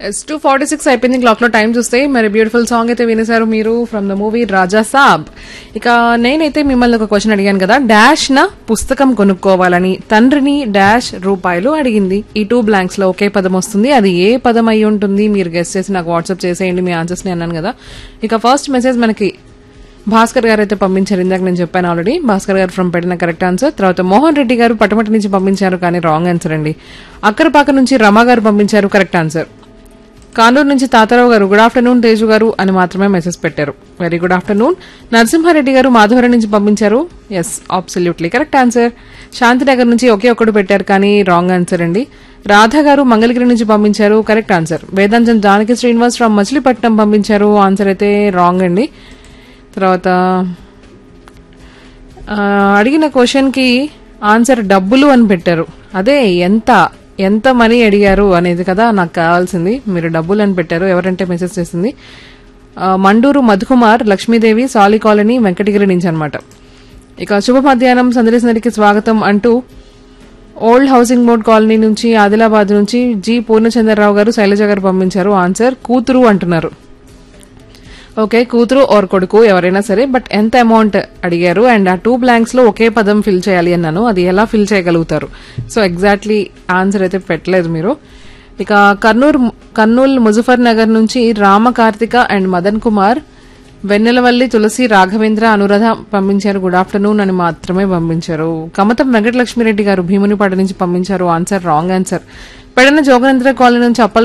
yes two forty six అయిపోయింది clock లో time చూస్తే మరి బ్యూటిఫుల్ సాంగ్ అయితే వినేశారు మీరు from the movie Raja Saab ఇక నేనైతే మిమ్మల్ని ఒక క్వశ్చన్ అడిగాను కదా డాష్ నా పుస్తకం కొనుక్కోవాలని తండ్రిని డాష్ రూపాయలు అడిగింది ఈ టూ బ్లాంక్స్ లో ఒకే పదం వస్తుంది అది ఏ పదం అయి ఉంటుంది మీరు గెస్ట్ చేసి నాకు వాట్సాప్ చేసేయండి మీ ఆన్సర్స్ ని అన్నాను కదా ఇక ఫస్ట్ మెసేజ్ మనకి భాస్కర్ గారు అయితే పంపించారు ఇందాక నేను చెప్పాను ఆల్రెడీ భాస్కర్ గారు ఫ్రమ్ పెట్టిన కరెక్ట్ ఆన్సర్ తర్వాత మోహన్ రెడ్డి గారు పటమటి నుంచి పంపించారు కానీ రాంగ్ ఆన్సర్ అండి అక్కరపాక నుంచి రమ గారు పంపించారు కరెక్ట్ ఆన్సర్ కానూరు నుంచి తాతారావు గారు గుడ్ ఆఫ్టర్నూన్ తేజు గారు అని మాత్రమే మెసేజ్ పెట్టారు వెరీ గుడ్ ఆఫ్టర్నూన్ నరసింహారెడ్డి గారు మాధవరం నుంచి పంపించారు yes absolutely correct answer Shantinagar నుంచి ఒకే ఒక్కడు పెట్టారు కానీ రాంగ్ ఆన్సర్ అండి రాధా గారు మంగళగిరి నుంచి పంపించారు కరెక్ట్ ఆన్సర్ వేదాంతం జానకి శ్రీనివాస్ ఫ్రమ్ మచిలీపట్నం పంపించారు ఆన్సర్ అయితే రాంగ్ అండి తర్వాత ఆ, అడిగిన క్వశ్చన్ కి ఆన్సర్ డబ్బులు అని పెట్టారు అదే ఎంత ఎంత మనీ అడిగారు అనేది కదా నాకు కావాల్సింది మీరు డబ్బులు అని పెట్టారు ఎవరంటే మెసేజ్ చేసింది ఆ, మండూరు మధుకుమార్ లక్ష్మీదేవి సాలి కాలనీ వెంకటగిరి నుంచి అనమాట ఇక శుభ మధ్యాహ్నం సందర్శనకి స్వాగతం అంటూ ఓల్డ్ హౌసింగ్ బోర్డ్ కాలనీ నుంచి ఆదిలాబాద్ నుంచి జి పూర్ణచంద్రరావు గారు శైలజ గారు పంపించారు ఆన్సర్ కూతురు అంటున్నారు ఓకే కూతురు ఓర్ కొడుకు ఎవరైనా సరే బట్ ఎంత అమౌంట్ అడిగారు అండ్ ఆ టూ బ్లాంక్స్ లో ఒకే పదం ఫిల్ చేయాలి అన్నాను అది ఎలా ఫిల్ చేయగలుగుతారు సో ఎగ్జాక్ట్లీ ఆన్సర్ అయితే పెట్టలేదు మీరు ఇక కర్నూలు కర్నూలు ముజఫర్ నగర్ నుంచి రామ కార్తిక అండ్ మదన్ కుమార్ వెన్నెలవల్లి తులసి రాఘవేంద్ర అనురాధ పంపించారు గుడ్ ఆఫ్టర్నూన్ అని మాత్రమే పంపించారు కమతం వెంకటలక్ష్మిరెడ్డి గారు భీమునిపాడు నుంచి పంపించారు answer wrong answer Pedana Joganendra colony నుంచి అప్పల్